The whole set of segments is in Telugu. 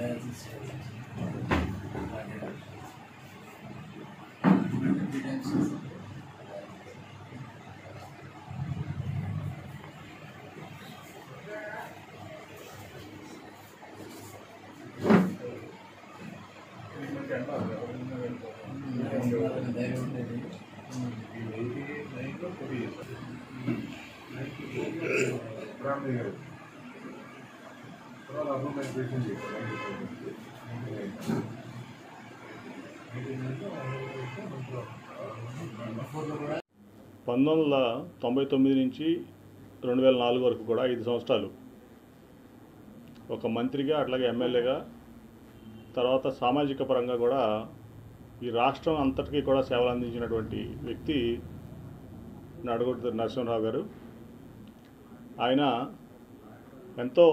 డయాలసిస్ త్రీ టైమ్స్ ధైర్యం ఉండేది పంతొమ్మిది వందల తొంభై తొమ్మిది నుంచి రెండు వేల నాలుగు వరకు కూడా ఐదు సంవత్సరాలు ఒక మంత్రిగా అట్లాగే ఎమ్మెల్యేగా తర్వాత సామాజిక పరంగా కూడా ఈ రాష్ట్రం అంతటికీ కూడా సేవలు అందించినటువంటి వ్యక్తి నడగొట్టు నరసింహరావు గారు ఆయన ఎంతో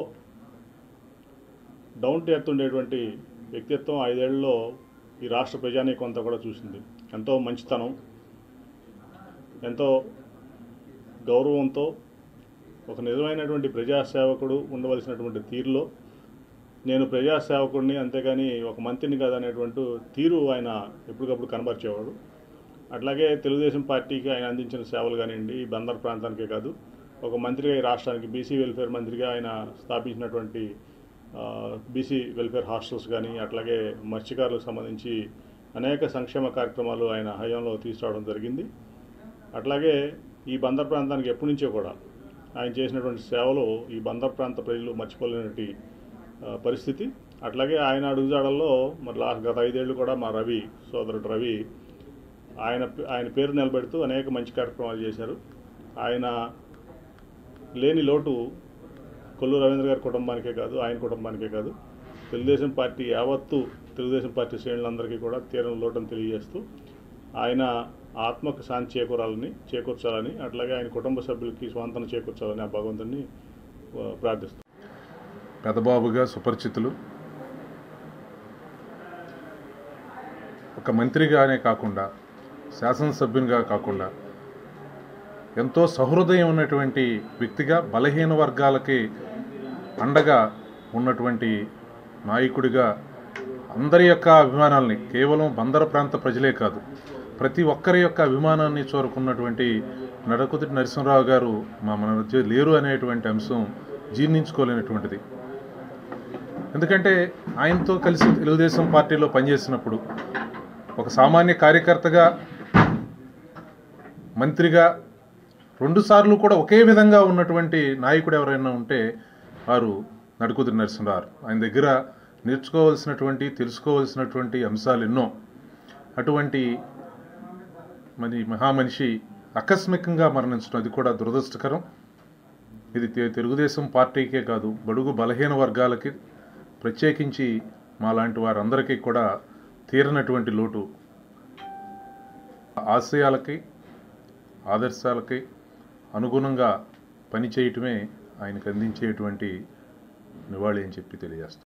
డౌన్ టు ఎర్త్ ఉండేటువంటి వ్యక్తిత్వం ఐదేళ్లలో ఈ రాష్ట్ర ప్రజానీకం అంతా కూడా చూసింది ఎంతో మంచితనం ఎంతో గౌరవంతో ఒక నిజమైనటువంటి ప్రజాసేవకుడు ఉండవలసినటువంటి తీరులో నేను ప్రజాసేవకుడిని అంతేగాని ఒక మంత్రిని కాదనేటువంటి తీరు ఆయన ఎప్పటికప్పుడు కనబరిచేవాడు అట్లాగే తెలుగుదేశం పార్టీకి ఆయన అందించిన సేవలు కానివ్వండి ఈ బందర్ ప్రాంతానికే కాదు ఒక మంత్రిగా ఈ రాష్ట్రానికి బీసీ వెల్ఫేర్ మంత్రిగా ఆయన స్థాపించినటువంటి బీసీ వెల్ఫేర్ హాస్టల్స్ కానీ అట్లాగే మత్స్యకారులకు సంబంధించి అనేక సంక్షేమ కార్యక్రమాలు ఆయన హయాంలో తీసుకురావడం జరిగింది అట్లాగే ఈ బందర్ ప్రాంతానికి ఎప్పటి నుంచో కూడా ఆయన చేసినటువంటి సేవలు ఈ బందర్ ప్రాంత ప్రజలు మర్చిపోలేనటి ఆ, పరిస్థితి అట్లాగే ఆయన అడుగుజాడల్లో మరి లాస్ట్ గత ఐదేళ్లు కూడా మా రవి సోదరుడు రవి ఆయన ఆయన పేరు నిలబెడుతూ అనేక మంచి కార్యక్రమాలు చేశారు ఆయన లేని లోటు కొల్లు రవీంద్ర గారి కుటుంబానికే కాదు ఆయన కుటుంబానికే కాదు తెలుగుదేశం పార్టీ యావత్తు తెలుగుదేశం పార్టీ శ్రేణులందరికీ కూడా తీరని లోటును తెలియజేస్తూ ఆయన ఆత్మకు శాంతి చేకూరాలని చేకూర్చాలని అట్లాగే ఆయన కుటుంబ సభ్యులకి స్వాంతన చేకూర్చాలని ఆ భగవంతుని ఆ, ప్రార్థిస్తున్నాను పెదబాబుగా సుపరిచితులు ఒక మంత్రిగానే కాకుండా శాసనసభ్యునిగా కాకుండా ఎంతో సహృదయం ఉన్నటువంటి వ్యక్తిగా బలహీన వర్గాలకి అండగా ఉన్నటువంటి నాయకుడిగా అందరి యొక్క అభిమానాల్ని కేవలం బందర ప్రాంత ప్రజలే కాదు ప్రతి ఒక్కరి యొక్క అభిమానాన్ని కోరుకున్నటువంటి నడకుదిటి నరసింహరావు గారు మా మన మధ్య లేరు అనేటువంటి అంశం జీర్ణించుకోలేనటువంటిది ఎందుకంటే ఆయనతో కలిసి తెలుగుదేశం పార్టీలో పనిచేసినప్పుడు ఒక సామాన్య కార్యకర్తగా మంత్రిగా రెండుసార్లు కూడా ఒకే విధంగా ఉన్నటువంటి నాయకుడు ఎవరైనా ఉంటే వారు నడుకుదిరి నరసింహరావు ఆయన దగ్గర నేర్చుకోవాల్సినటువంటి తెలుసుకోవాల్సినటువంటి అంశాలు ఎన్నో అటువంటి మరి మహామనిషి ఆకస్మికంగా మరణించడం అది కూడా దురదృష్టకరం ఇది తె- తెలుగుదేశం పార్టీకే కాదు బడుగు బలహీన వర్గాలకి ప్రత్యేకించి మాలాంటి వారందరికీ కూడా తీరనటువంటి లోటు ఆశయాలకి ఆదర్శాలకి అనుగుణంగా పనిచేయటమే ఆయనకు అందించేటువంటి నివాళి అని చెప్పి తెలియజేస్తాం